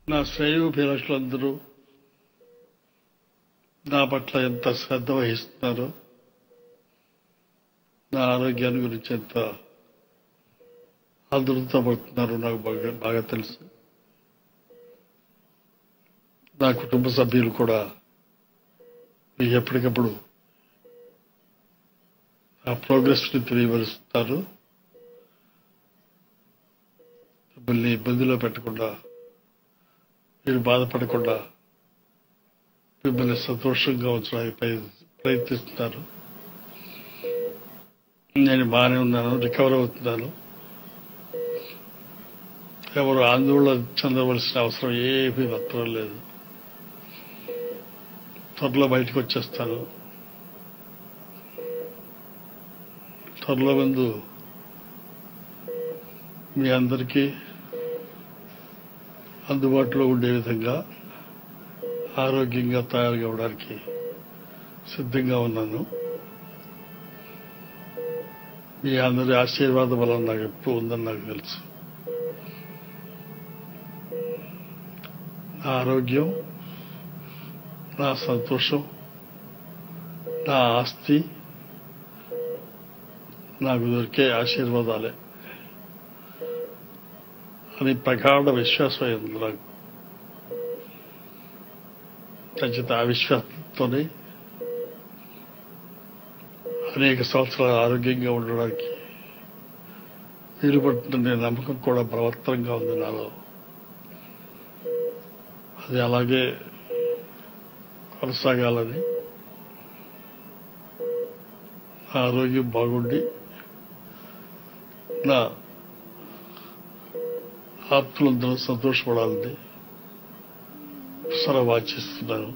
నా శ్రేయోభిలాషులందరూ నా పట్ల ఎంత శ్రద్ధ వహిస్తున్నారో నా ఆరోగ్యాన్ని గురించి ఎంత ఆదుర్త పడుతున్నారో నాకు బాగా బాగా తెలుసు నా కుటుంబ సభ్యులు కూడా మీకు ఎప్పటికప్పుడు ఆ ప్రోగ్రెస్ని తెలియపరుస్తారు మిమ్మల్ని ఇబ్బందిలో పెట్టకుండా మీరు బాధపడకుండా మిమ్మల్ని సంతోషంగా ఉంచడానికి ప్రయ- ప్రయత్నిస్తున్నారు నేను బాగానే ఉన్నాను రికవర్ అవుతున్నాను ఎవరు ఆందోళన చెందవలసిన అవసరం ఏమీ మాత్రం లేదు త్వరలో బయటకు వచ్చేస్తాను త్వరలో ముందు మీ అందరికీ అందుబాటులో ఉండే విధంగా ఆరోగ్యంగా తయారు కావడానికి సిద్ధంగా ఉన్నాను మీ అందరి ఆశీర్వాద బలం నాకు ఎప్పుడు ఉందని నాకు తెలుసు నా ఆరోగ్యం నా సంతోషం నా ఆస్తి నాకు దొరికే ఆశీర్వాదాలే అని ప్రగాఢ విశ్వాసం అయింది నాకు ఖచ్చిత ఆ విశ్వాసంతోనే అనేక సంవత్సరాలు ఆరోగ్యంగా ఉండడానికి వీలు పడుతున్న నమ్మకం కూడా బలవత్తరంగా ఉంది నాలో అది అలాగే కొనసాగాలని నా ఆరోగ్యం బాగుండి నా ఆప్తులందరూ సంతోషపడాలని సరవాచిస్తున్నాను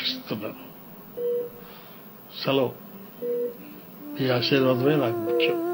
ఆకాంక్షిస్తున్నాను సెలవు ఈ ఆశీర్వాదమే నాకు ముఖ్యం